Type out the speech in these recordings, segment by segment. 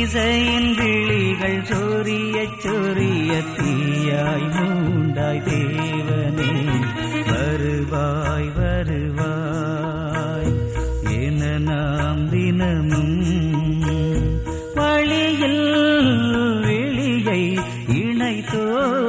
இசையின் விழிகள் சொரிய சொரிய தீயாய் மூண்டாய் தேவனே வருவாய் வருவாய் என நாம் தினமும் வழியில் வெளியை இணைத்தோ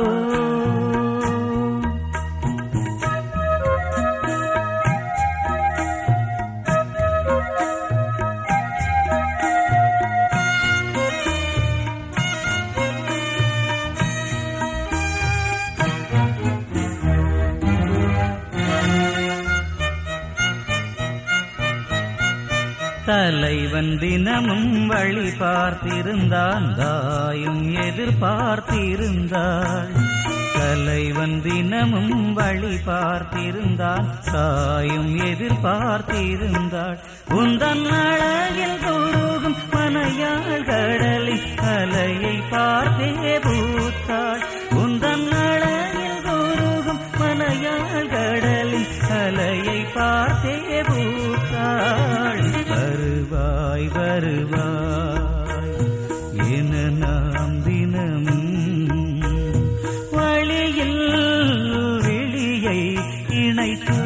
தலைவன் தினமும் வழி பார்த்திருந்தான் தாயும் எதிர்பார்த்திருந்தாள் தலைவன் தினமும் வழி பார்த்திருந்தான் தாயும் எதிர்பார்த்திருந்தாள் உந்தன் அழகில் குருகும் மனையாள் கடலின் அலையை பார்த்தே பூத்தாள் உந்தன் அழகில் குருகும் மனையாள் கடலின் அலையை பார்த்தே பூத்தாள் வருவாய் வருவாய் என நாம் தினமும் வழியில் வெளியை இணைத்தோ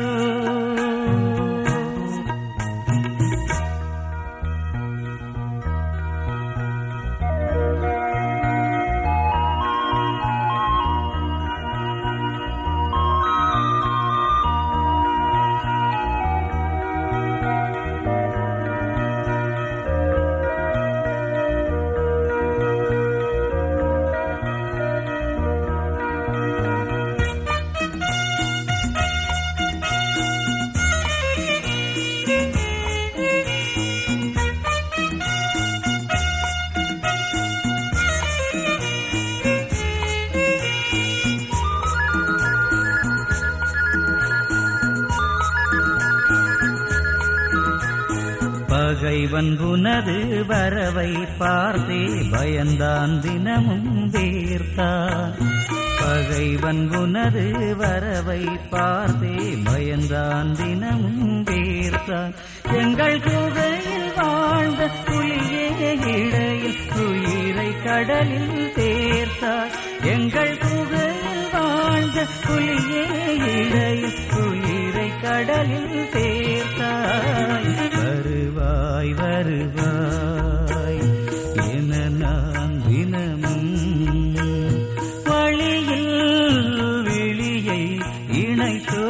பகைவன் புனது வரவை பார்த்தே பயந்தான் தினமும் வேர்த்தான் பகைவன் புனது வரவை பார்த்தே பயந்தான் தினமும் வேர்த்தான் எங்கள் குகையில் வாழ்ந்த புலியே இடையில் உயிரை கடலில் தேர்த்தார் எங்கள் குகையில் வாழ்ந்த புலியே இடையில் உயிரை கடலில் தேர்த்தாய் வருவாய் வருவாய் என நான் தினமும் வழியில் விழியை இணைத்தோ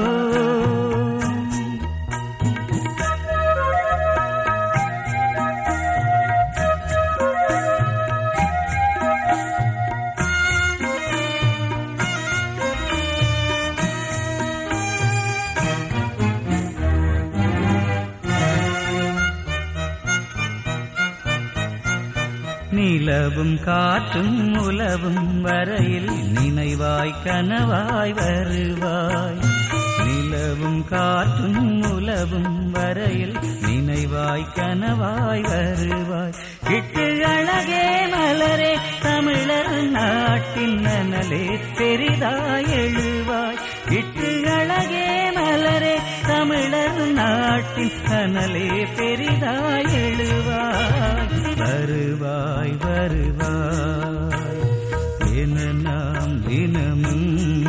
நிலவும் காற்றும் உலவும் வரையில் நினைவாய் கனவாய் வருவாய் நிலவும் காற்றும் உலவும் வரையில் நினைவாய் கனவாய் வருவாய் இட்டு அழகே மலரே தமிழர் நாட்டின் நனலே பெரிதாய் எழுவாய் இட்டு அழகே மலரே தமிழர் நாட்டின் கனலே பெரிதாய் எழுவாய் வருவாய் வருவாய் என நாம் தினமும்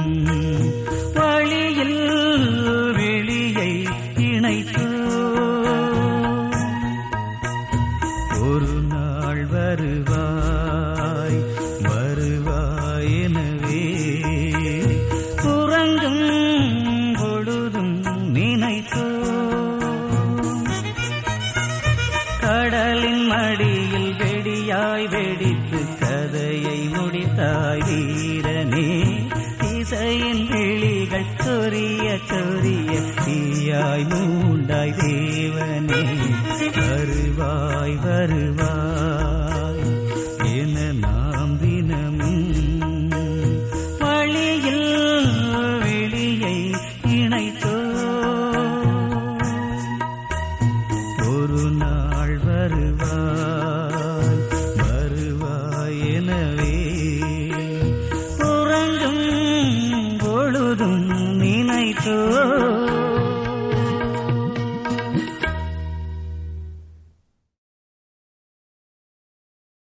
வழியில் வெளியை இணைத்தோ ஒரு நாள் வருவாய் வருவாய் எனவே உறங்கும் பொழுதும் நினைத்தோ கடலின் மடியில் வெடியாய் வெடித்து கதையை முடித்தாய் வீரனே இசையின் விழிகள் சொரிய சொரிய தீயாய் மூண்டாய் தேவனே வருவாய் வருவாய் என நாம் தினமும் வழியில் வெளியை இணைத்தோ ஒரு நாள் வருவாய் வருவாய் எனவே உறங்கும் பொழுதும் நினைத்தோ